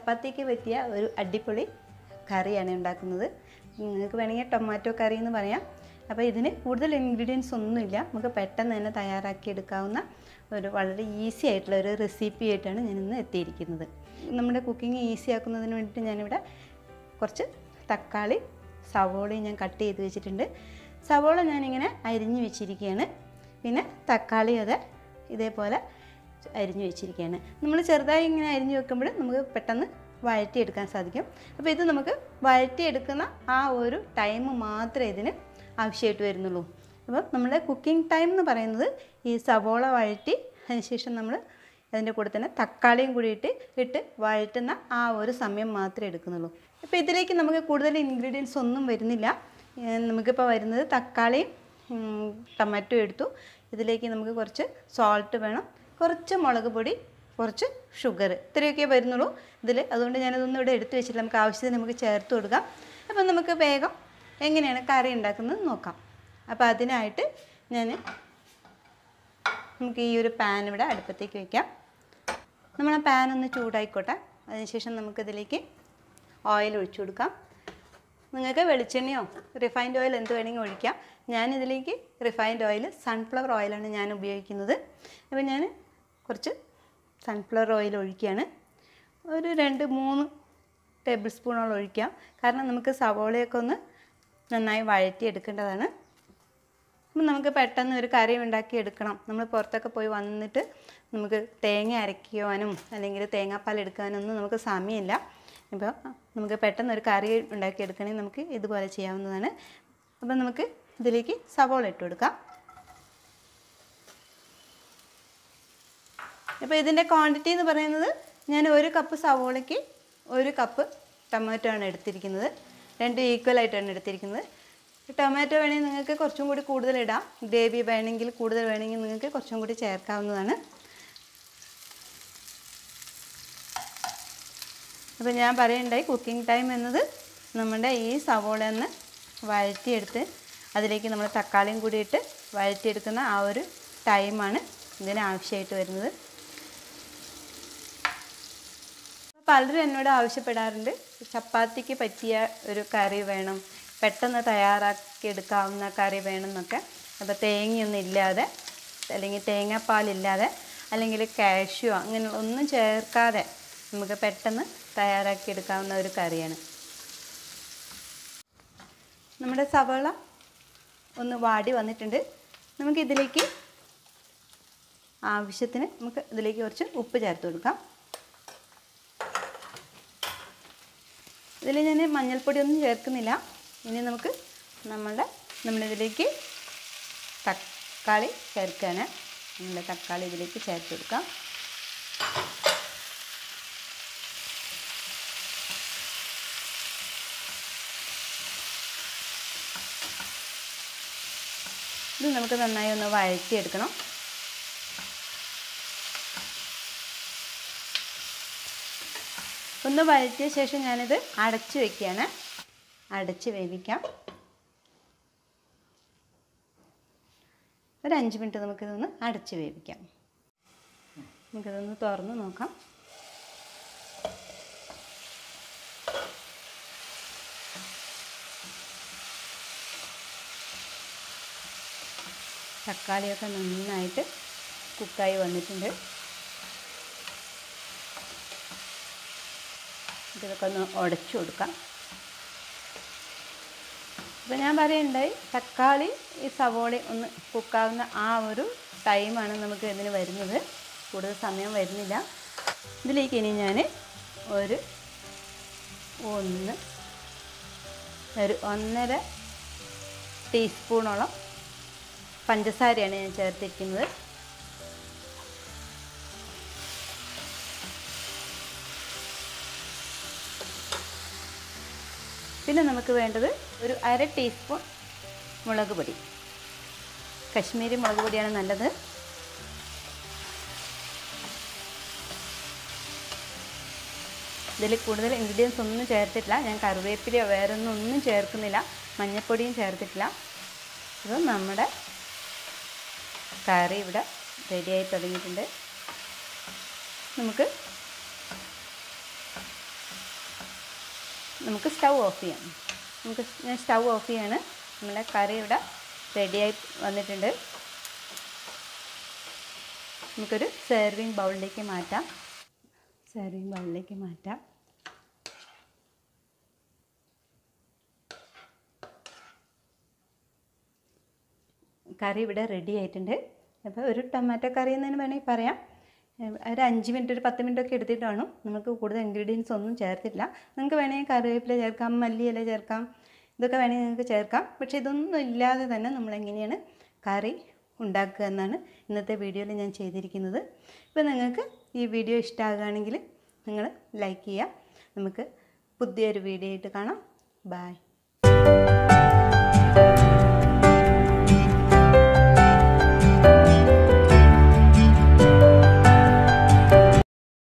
ചപ്പാത്തിക്ക് പറ്റിയ ഒരു അടിപൊളി കറിയാണ് ഉണ്ടാക്കുന്നത് നിങ്ങൾക്ക് വേണമെങ്കിൽ ടൊമാറ്റോ കറി എന്ന് പറയാം അപ്പോൾ ഇതിന് കൂടുതൽ ഇൻഗ്രീഡിയൻസ് ഒന്നുമില്ല നമുക്ക് പെട്ടെന്ന് തന്നെ തയ്യാറാക്കി എടുക്കാവുന്ന ഒരു വളരെ ഈസി ആയിട്ടുള്ള ഒരു റെസിപ്പി ആയിട്ടാണ് ഞാൻ ഇന്ന് എത്തിയിരിക്കുന്നത് നമ്മുടെ കുക്കിംഗ് ഈസി ആക്കുന്നതിന് വേണ്ടിയിട്ട് ഞാനിവിടെ കുറച്ച് തക്കാളി സവോളയും ഞാൻ കട്ട് ചെയ്ത് വെച്ചിട്ടുണ്ട് സവോള ഞാനിങ്ങനെ അരിഞ്ഞ് വെച്ചിരിക്കുകയാണ് പിന്നെ തക്കാളി അതെ ഇതേപോലെ അരിഞ്ഞു വെച്ചിരിക്കുകയാണ് നമ്മൾ ചെറുതായി ഇങ്ങനെ അരിഞ്ഞു വെക്കുമ്പോൾ നമുക്ക് പെട്ടെന്ന് വഴറ്റിയെടുക്കാൻ സാധിക്കും അപ്പോൾ ഇത് നമുക്ക് വഴറ്റിയെടുക്കുന്ന ആ ഒരു ടൈം മാത്രമേ ഇതിന് ആവശ്യമായിട്ട് വരുന്നുള്ളൂ അപ്പോൾ നമ്മുടെ കുക്കിംഗ് ടൈം എന്ന് പറയുന്നത് ഈ സവോള വഴറ്റി അതിനുശേഷം നമ്മൾ അതിൻ്റെ കൂടെ തന്നെ തക്കാളിയും കൂടി ഇട്ട് ഇട്ട് വഴറ്റുന്ന ആ ഒരു സമയം മാത്രമേ എടുക്കുന്നുള്ളൂ അപ്പോൾ ഇതിലേക്ക് നമുക്ക് കൂടുതൽ ഇൻഗ്രീഡിയൻസ് ഒന്നും വരുന്നില്ല ഏഹ് നമുക്കിപ്പോൾ വരുന്നത് തക്കാളിയും ഉം, ടൊമാറ്റോ എടുത്തു ഇതിലേക്ക് നമുക്ക് കുറച്ച് സോൾട്ട് വേണം കുറച്ച് മുളക് പൊടി കുറച്ച് ഷുഗർ ഇത്രയൊക്കെ വരുന്നുള്ളൂ ഇതിൽ അതുകൊണ്ട് ഞാനതൊന്നും ഇവിടെ എടുത്തു വെച്ചിട്ട് നമുക്ക് ആവശ്യത്തിന് നമുക്ക് ചേർത്ത് കൊടുക്കാം അപ്പം നമുക്ക് വേഗം എങ്ങനെയാണ് കറി ഉണ്ടാക്കുന്നത് നോക്കാം അപ്പോൾ അതിനായിട്ട് ഞാൻ നമുക്ക് ഈ ഒരു പാൻ ഇവിടെ അടുപ്പത്തേക്ക് വയ്ക്കാം നമ്മൾ ആ പാൻ ഒന്ന് ചൂടായിക്കോട്ടെ അതിനുശേഷം നമുക്കിതിലേക്ക് ഓയിൽ ഒഴിച്ചു കൊടുക്കാം നിങ്ങൾക്ക് വെളിച്ചെണ്ണയോ റിഫൈൻഡ് ഓയിൽ എന്ത് വേണമെങ്കിൽ ഒഴിക്കാം ഞാനിതിലേക്ക് റിഫൈൻഡ് ഓയിൽ സൺഫ്ലവർ ഓയിലാണ് ഞാൻ ഉപയോഗിക്കുന്നത് അപ്പോൾ ഞാൻ കുറച്ച് സൺഫ്ലവർ ഓയിൽ ഒഴിക്കുകയാണ് ഒരു രണ്ട് മൂന്ന് ടേബിൾ സ്പൂണോളം ഒഴിക്കാം കാരണം നമുക്ക് സവോളയൊക്കെ ഒന്ന് നന്നായി വഴറ്റിയെടുക്കേണ്ടതാണ് അപ്പം നമുക്ക് പെട്ടെന്ന് ഒരു കറി ഉണ്ടാക്കി എടുക്കണം നമ്മൾ പുറത്തൊക്കെ പോയി വന്നിട്ട് നമുക്ക് തേങ്ങ അരയ്ക്കുവാനും അല്ലെങ്കിൽ തേങ്ങാപ്പാൽ എടുക്കാനും ഒന്നും നമുക്ക് സമയമില്ല ഇപ്പോൾ നമുക്ക് പെട്ടെന്ന് ഒരു കറി ഉണ്ടാക്കി എടുക്കണമെങ്കിൽ നമുക്ക് ഇതുപോലെ ചെയ്യാവുന്നതാണ് അപ്പം നമുക്ക് ഇതിലേക്ക് സവോള ഇട്ട് കൊടുക്കാം അപ്പോൾ ഇതിൻ്റെ ക്വാണ്ടിറ്റി എന്ന് പറയുന്നത് ഞാൻ ഒരു കപ്പ് സവോളയ്ക്ക് ഒരു കപ്പ് ടൊമാറ്റോ ആണ് എടുത്തിരിക്കുന്നത് രണ്ടും ഈക്വൽ ആയിട്ടാണ് എടുത്തിരിക്കുന്നത് ടൊമാറ്റോ വേണമെങ്കിൽ നിങ്ങൾക്ക് കുറച്ചും കൂടി കൂടുതൽ ഇടാം ഗ്രേവി വേണമെങ്കിൽ കൂടുതൽ വേണമെങ്കിൽ നിങ്ങൾക്ക് കുറച്ചും കൂടി ചേർക്കാവുന്നതാണ് അപ്പോൾ ഞാൻ പറയുണ്ടായി കുക്കിംഗ് ടൈം എന്നത് നമ്മുടെ ഈ സവോള ഒന്ന് വഴറ്റിയെടുത്ത് അതിലേക്ക് നമ്മൾ തക്കാളിയും കൂടി ഇട്ട് വഴറ്റിയെടുക്കുന്ന ആ ഒരു ടൈമാണ് ഇതിന് ആവശ്യമായിട്ട് വരുന്നത് പലരും എന്നോട് ആവശ്യപ്പെടാറുണ്ട് ചപ്പാത്തിക്ക് പറ്റിയ ഒരു കറി വേണം പെട്ടെന്ന് തയ്യാറാക്കി എടുക്കാവുന്ന കറി വേണം എന്നൊക്കെ അപ്പോൾ തേങ്ങയൊന്നും ഇല്ലാതെ അല്ലെങ്കിൽ തേങ്ങാപ്പാലില്ലാതെ അല്ലെങ്കിൽ കാഷ്യൂ അങ്ങനെ ഒന്നും ചേർക്കാതെ നമുക്ക് പെട്ടെന്ന് തയ്യാറാക്കി എടുക്കാവുന്ന ഒരു കറിയാണ് നമ്മുടെ സവള ഒന്ന് വാടി വന്നിട്ടുണ്ട് നമുക്കിതിലേക്ക് ആവശ്യത്തിന് നമുക്ക് ഇതിലേക്ക് കുറച്ച് ഉപ്പ് ചേർത്ത് കൊടുക്കാം ഇതിൽ ഞാൻ മഞ്ഞൾപ്പൊടി ഒന്നും ചേർക്കുന്നില്ല ഇനി നമുക്ക് നമ്മളുടെ നമ്മളിതിലേക്ക് തക്കാളി ചേർക്കുകയാണ് നമ്മുടെ തക്കാളി ഇതിലേക്ക് ചേർത്ത് കൊടുക്കാം ഇത് നമുക്ക് നന്നായി ഒന്ന് വഴറ്റിയെടുക്കണം ഒന്ന് വഴറ്റിയ ശേഷം ഞാനിത് അടച്ച് വെക്കുകയാണ് അടച്ച് വേവിക്കാം ഒരു അഞ്ച് മിനിറ്റ് നമുക്കിതൊന്ന് അടച്ച് വേവിക്കാം നമുക്കിതൊന്ന് തുറന്ന് നോക്കാം തക്കാളിയൊക്കെ നന്നായിട്ട് കുക്കായി വന്നിട്ടുണ്ട് ഇതൊക്കെ ഒന്ന് ഉടച്ചു കൊടുക്കാം അപ്പോൾ ഞാൻ പറയുണ്ടായി തക്കാളി ഈ സവോള ഒന്ന് കുക്കാവുന്ന ആ ഒരു ടൈമാണ് നമുക്ക് ഇതിന് വരുന്നത് കൂടുതൽ സമയം വരുന്നില്ല ഇതിലേക്ക് ഇനി ഞാൻ ഒരു ഒന്ന് ഒരു ഒന്നര ടീസ്പൂണോളം പഞ്ചസാരയാണ് ഞാൻ ചേർത്തിരിക്കുന്നത് പിന്നെ നമുക്ക് വേണ്ടത് ഒരു അര ടീസ്പൂൺ മുളക് പൊടി കശ്മീരി മുളക് പൊടിയാണ് നല്ലത് ഇതിൽ കൂടുതൽ ഇൻഗ്രീഡിയൻസ് ഒന്നും ചേർത്തിട്ടില്ല ഞാൻ കറിവേപ്പിലയോ വേറെ ഒന്നും ഒന്നും ചേർക്കുന്നില്ല മഞ്ഞൾപ്പൊടിയും ചേർത്തിട്ടില്ല ഇത് നമ്മുടെ കറി ഇവിടെ റെഡിയായി തുടങ്ങിയിട്ടുണ്ട് നമുക്ക് നമുക്ക് സ്റ്റൗ ഓഫ് ചെയ്യാം നമുക്ക് ഞാൻ സ്റ്റൗ ഓഫ് ചെയ്യാണ് നമ്മുടെ കറി ഇവിടെ റെഡിയായി വന്നിട്ടുണ്ട് നമുക്കൊരു സെർവിങ് ബൗളിലേക്ക് മാറ്റാം സെർവിങ് ബൗളിലേക്ക് മാറ്റാം കറി ഇവിടെ റെഡി ആയിട്ടുണ്ട് അപ്പോൾ ഒരു ടൊമാറ്റോ കറി എന്നതിന് വേണമെങ്കിൽ പറയാം ഏഹ് ഒരു അഞ്ച് മിനിറ്റ് ഒരു പത്ത് മിനിറ്റ് ഒക്കെ എടുത്തിട്ടാണ് നമുക്ക് കൂടുതൽ ഇൻഗ്രീഡിയൻസ് ഒന്നും ചേർത്തില്ല നിങ്ങൾക്ക് വേണമെങ്കിൽ കറിവേപ്പില ചേർക്കാം മല്ലിയില ചേർക്കാം ഇതൊക്കെ വേണമെങ്കിൽ നിങ്ങൾക്ക് ചേർക്കാം പക്ഷേ ഇതൊന്നും ഇല്ലാതെ തന്നെ നമ്മളെങ്ങനെയാണ് കറി ഉണ്ടാക്കുക എന്നാണ് ഇന്നത്തെ വീഡിയോയിൽ ഞാൻ ചെയ്തിരിക്കുന്നത് ഇപ്പോൾ നിങ്ങൾക്ക് ഈ വീഡിയോ ഇഷ്ടമാകുകയാണെങ്കിൽ നിങ്ങൾ ലൈക്ക് ചെയ്യുക നമുക്ക് പുതിയൊരു വീഡിയോ ആയിട്ട് കാണാം ബായ്